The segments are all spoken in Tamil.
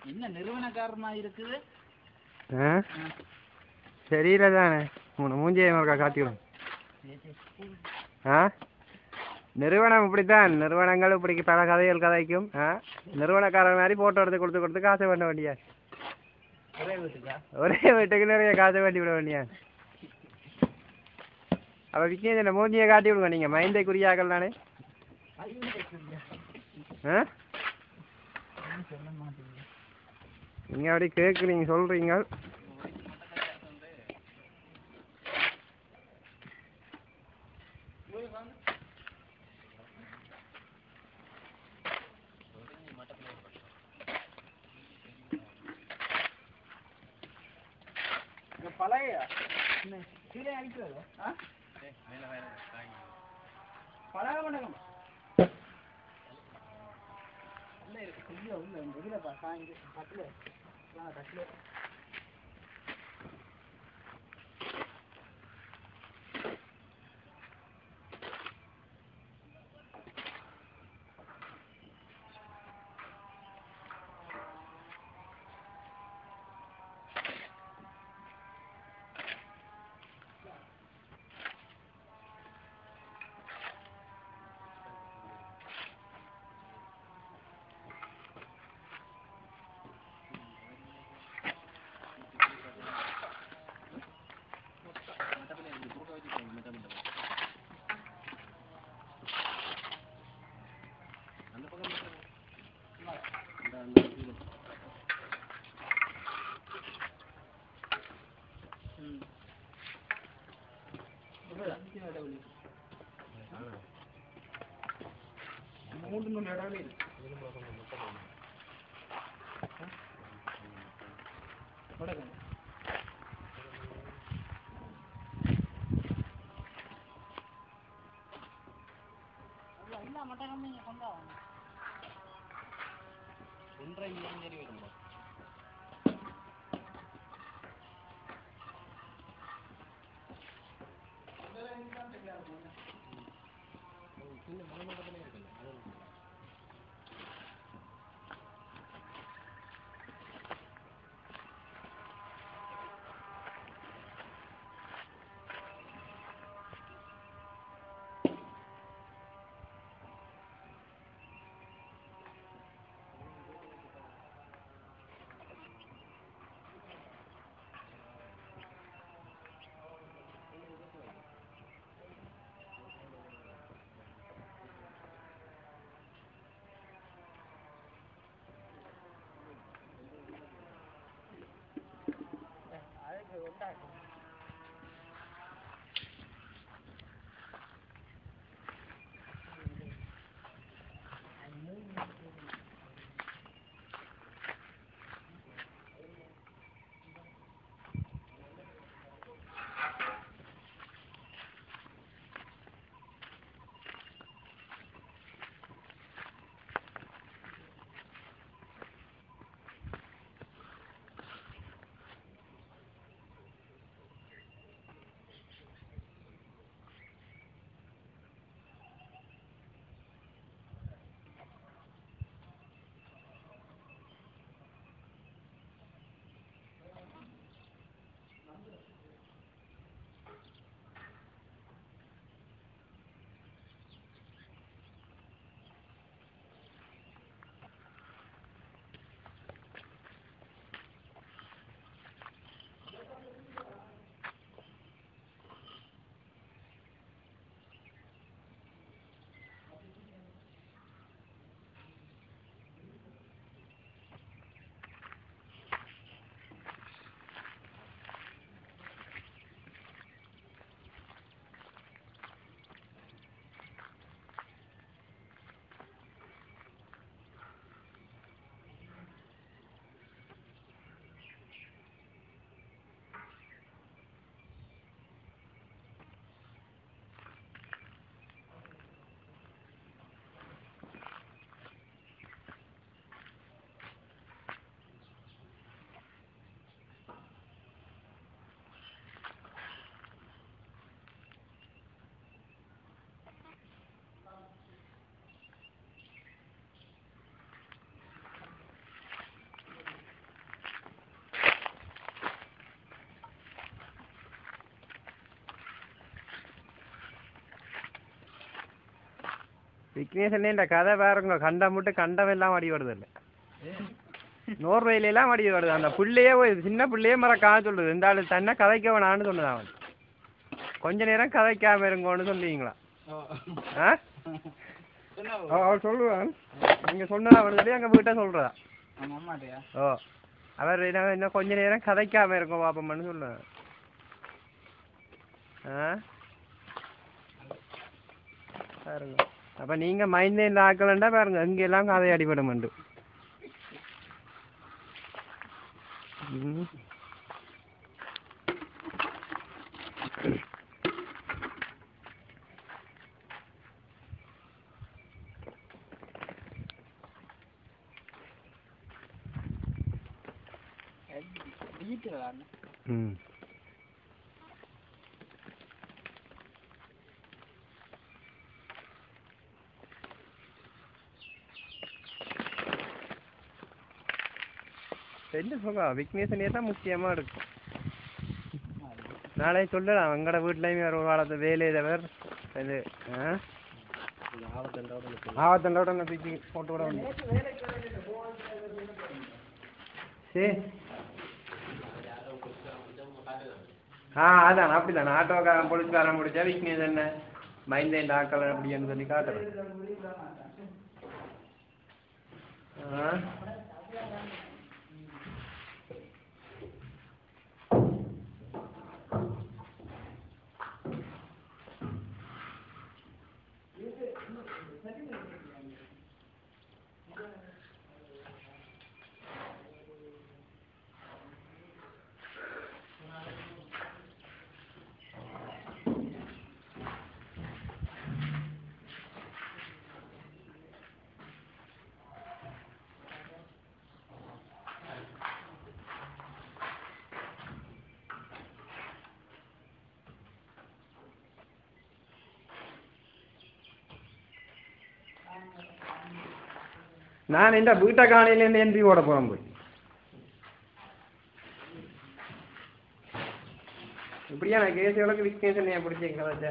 என்ன நிறுவனக்காரமா இருக்குது ஆ சரியில்லை தானே உன மூஞ்சியை ஒருக்கா காட்டிவிடும் ஆ நிறுவனம் இப்படித்தான் நிறுவனங்கள் இப்படி பல கதைகள் கதைக்கும் ஆ நிறுவனக்காரர் மாதிரி போட்டோ எடுத்து கொடுத்து கொடுத்து காசு பண்ண வேண்டியா ஒரே வீட்டுக்கா ஒரே வீட்டுக்கு நிறைய காசு பண்ணி விட வேண்டியா அப்போ விக்னேஷ் மூஞ்சியை காட்டி விடுங்க நீங்கள் மைண்டை குறியாக்கள் தானே ஆ சொல்ல மாட்டேங்குது நீங்கள் அப்படி கேட்குறீங்க சொல்கிறீங்க இந்த பழைய என்ன, கீழே அடிக்கிறதோ ஆ பழக மாட்டேங்க உள்ள இருக்கு உள்ள உள்ள இந்த இதுல பா சாய்ந்து தட்டுல ஆ தட்டுல ம் மூன்று நூறு இடைவெளி இருக்கு வடக்கு இல்ல மட்டம் நீங்க கொண்டாங்க ஒன்றரை சரி வருமா விக்னேஷன் இந்த கதை பாருங்க கண்டம் விட்டு கண்டம் எல்லாம் அடி வருது இல்லை நோர்வேல எல்லாம் அடி வருது அந்த புள்ளையே போய் சின்ன புள்ளையே மறக்காம சொல்லுது இந்த ஆளு தன்னை கதைக்க வேணான்னு சொன்னது அவன் கொஞ்ச நேரம் கதைக்காம இருங்கோன்னு சொல்லுவீங்களா ஆ என்ன அவ- அவள் சொல்லுவான் நீங்க சொன்னதா அவனு சொல்லி எங்க வீட்டை சொல்றதா நம்ம அம்மாட்டியா ஓ அவர் என்ன இன்னும் கொஞ்ச நேரம் கதைக்காம இருக்கும் பாப்பம்னு சொல்லுவேன் ஆ பாருங்க அப்ப நீங்க மைந்தே இந்த ஆக்கலண்டா பாருங்க இங்க எல்லாம் கதை அடிபடும் உண்டு ம். வீட்டு விளாட்ணும் ம் என்ன சொல்லுவா விக்னேஷனே தான் முக்கியமா இருக்கும் நாளை சொல்லலாம் எங்கட வீட்லயும் வேற ஒரு வாழத்தை வேலை தவிர இது ஆ ஆவத்தண்டோட நான் தூக்கி போட்டு விட முடியும் சரி ஆ அதான் அப்படிதான் ஆட்டோக்காரன் போலீஸ்காரன் முடிச்சா விக்னேஷ் என்ன மைந்த இந்த ஆக்கள் அப்படின்னு சொல்லி காட்டுறேன் ஆ நான் இந்த வீட்டை காணையிலேருந்து எம்பி ஓட போகிறேன் போய் இப்படியா நான் கேசுகளுக்கு விக்னேஷன் ஏன் பிடிச்சிங்க வச்ச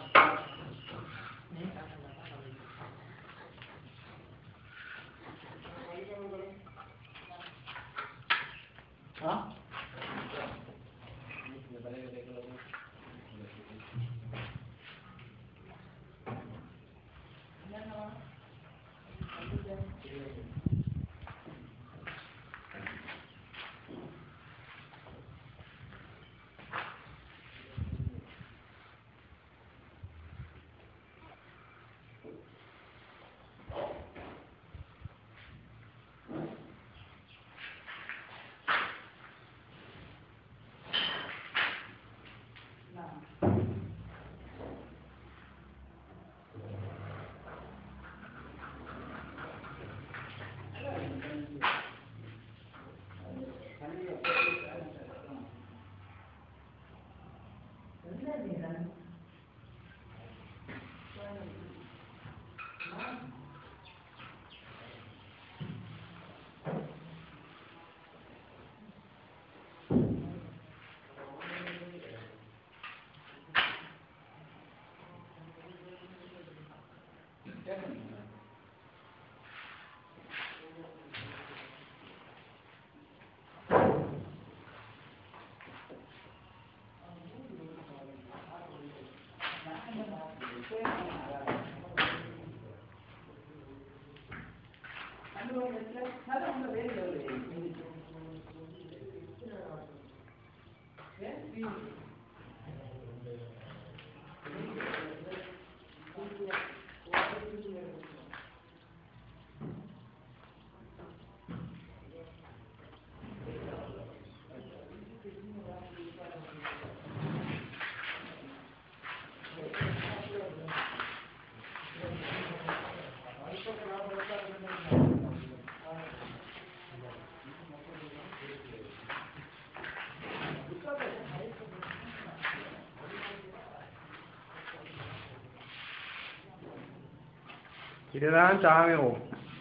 இதுதான் சாமி ஓம்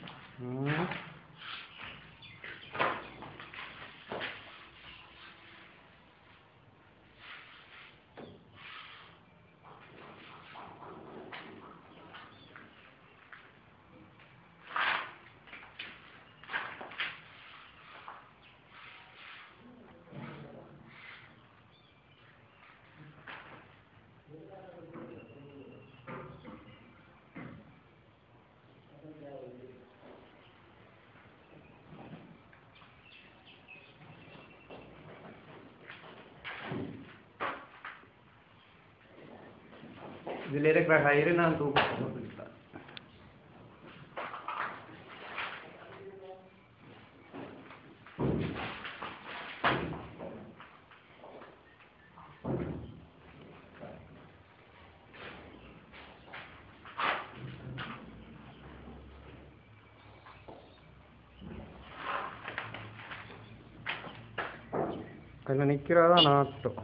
ம். இதில் இருக்கிற கயிறு நான் தூக்க போட்டுக்கிட்டேன் அதில் நிற்கிறதா நாட்டம்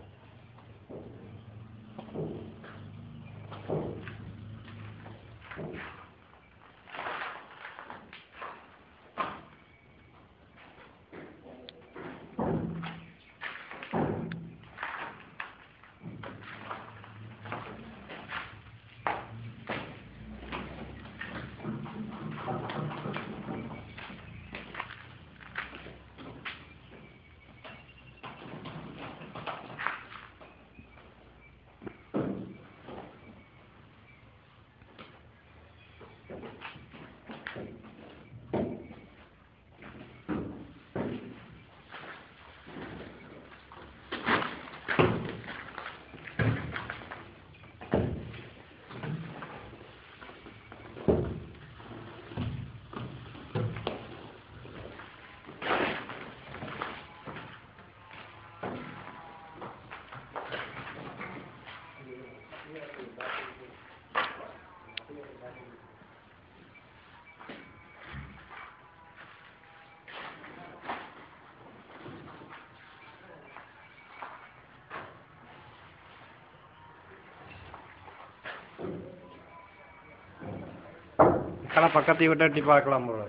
கடை பக்கத்தை விட்டு எட்டி பார்க்கலாம் போல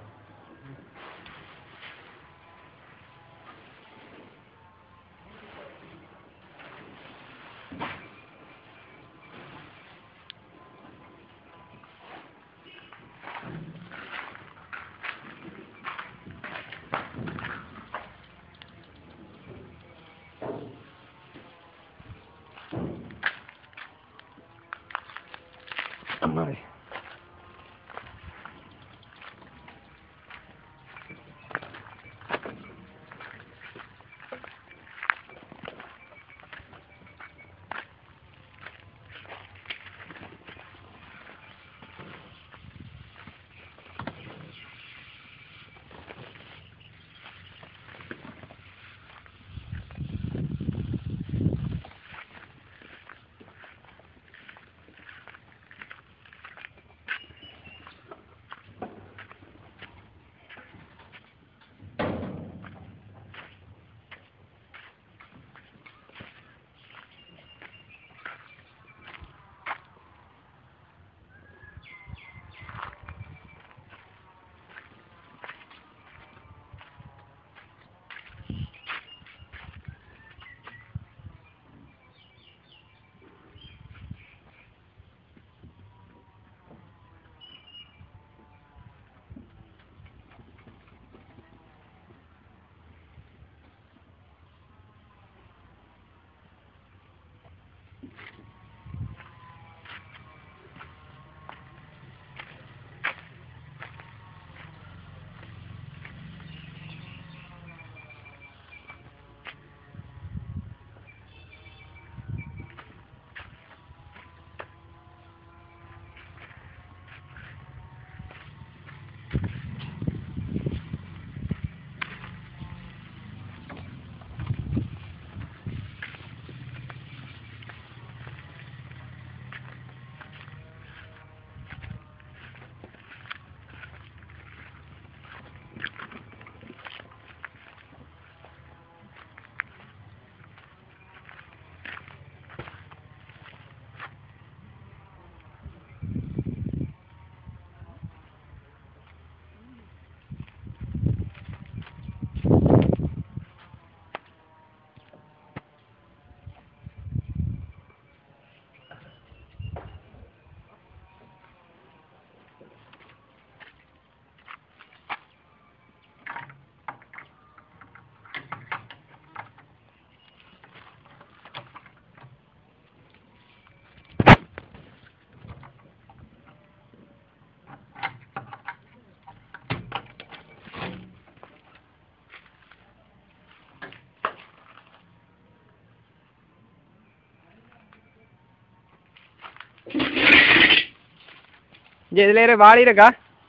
அம்மாடி இங்கே இதில் வாளி இருக்கா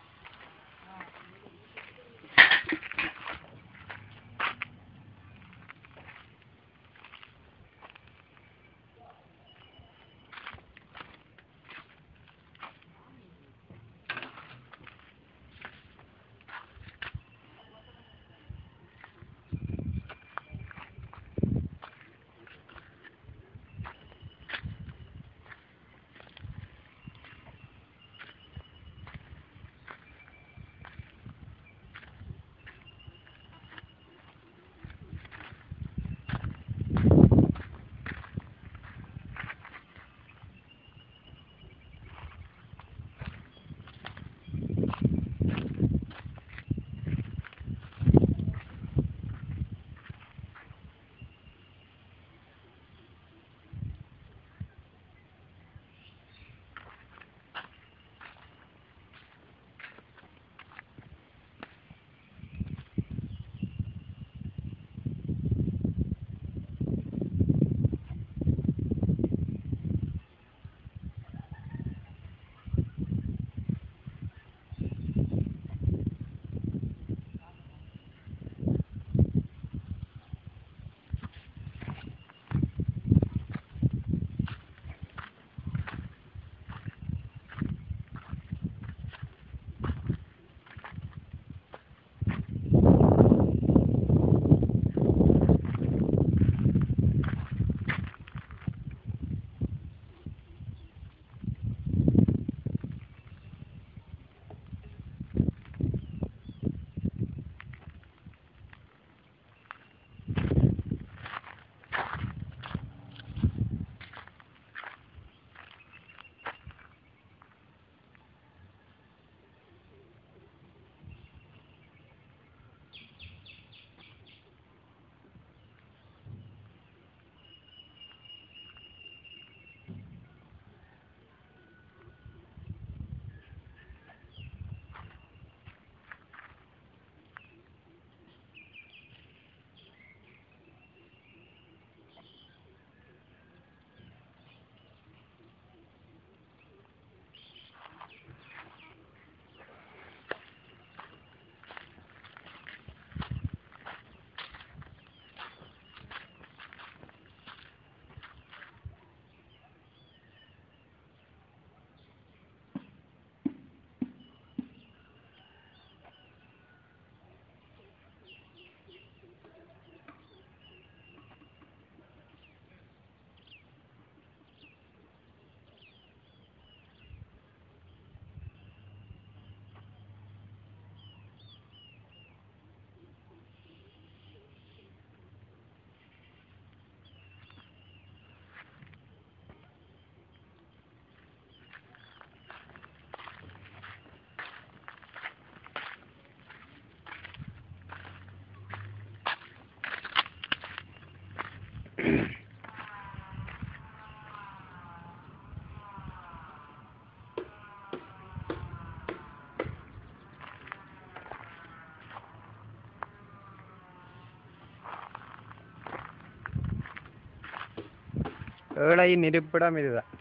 ஏழையின் இருப்பிடம் இதுதான்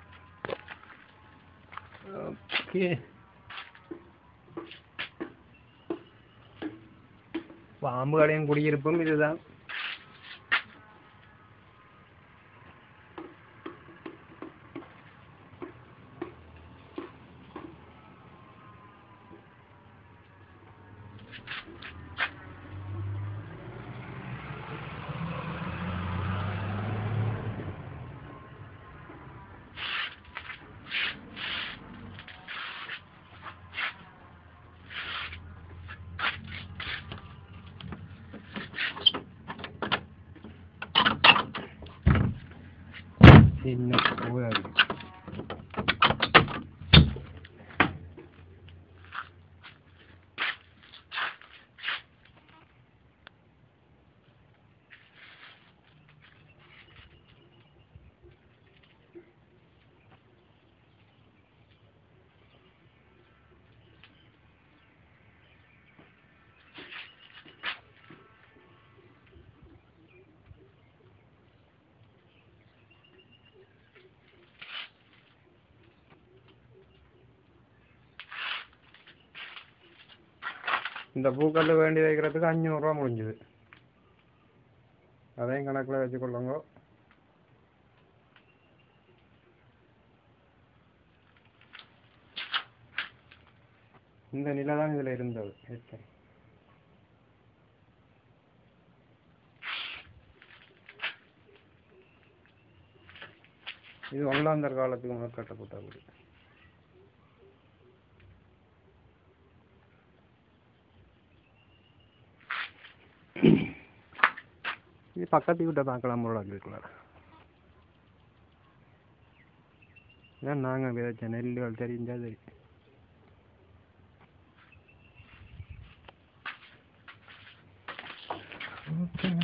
ஓகே பாம்புகளின் குடியிருப்பும் இதுதான் இந்த பூக்கல் வேண்டி வைக்கிறதுக்கு அஞ்சூறுரூவா முடிஞ்சுது அதையும் கணக்கில் வச்சுக்கொள்ளுங்க இந்த நிலை தான் இதில் இருந்தது ஏற்கனவே இது ஒல்லாந்தர் காலத்துக்கு முதல் கட்டப்பட்ட வீடு இது பக்கத்து வீட்டை பார்க்கலாம் போல இருக்குல்ல ஏன் நாங்கள் விதைச்ச நெல்லுகள் தெரிஞ்சா தெரியும் ஓகேங்க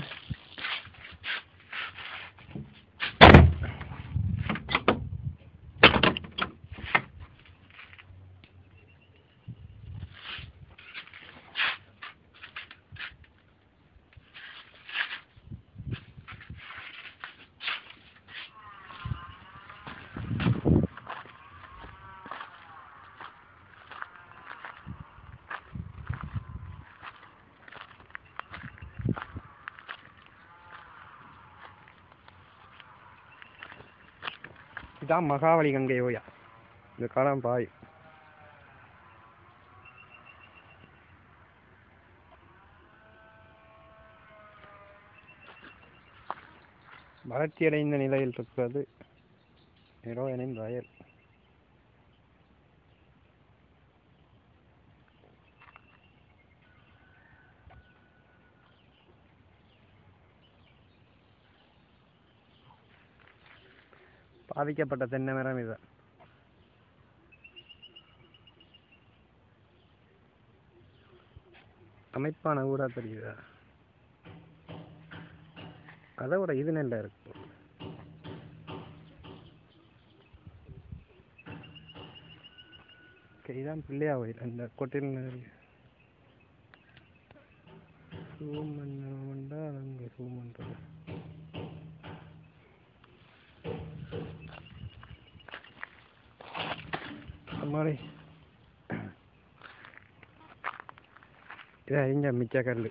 இதான் மகாவலி கங்கை ஓயா இந்த காலம் பாய் வளர்ச்சியடைந்த நிலையில் இருக்கிறது ஹீரோயினின் வயல் பாதிக்கப்பட்ட தென்னை மரம் இது அமைப்பான ஊடா தெரியுதா அதை விட இது நல்லா இருக்கு Okay, இதான் பிள்ளையா கோயில் அந்த கொட்டில் சூமண்டா அங்கே சூமன்றது மாதிரி இது அறிஞ்ச மிச்ச கல்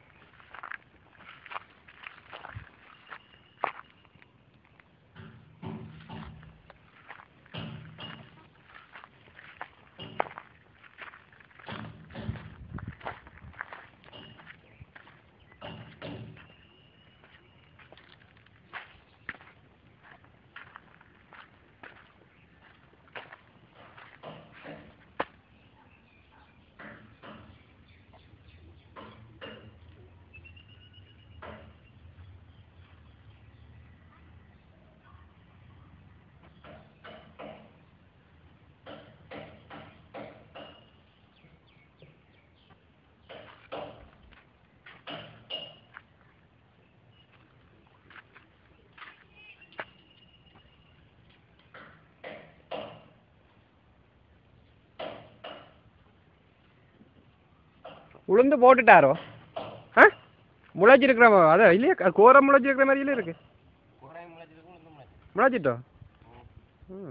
உளுந்து போட்டுட்டாரோ ஆ முளைச்சிருக்கிற மா- அதான் இல்லையா க- கோரம் முளைச்சிருக்கிற மாதிரியில இருக்கு முளைச்சிட்டோ ம்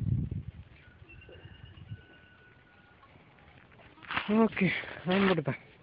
ஓகே நான் போட்டுப்பேன்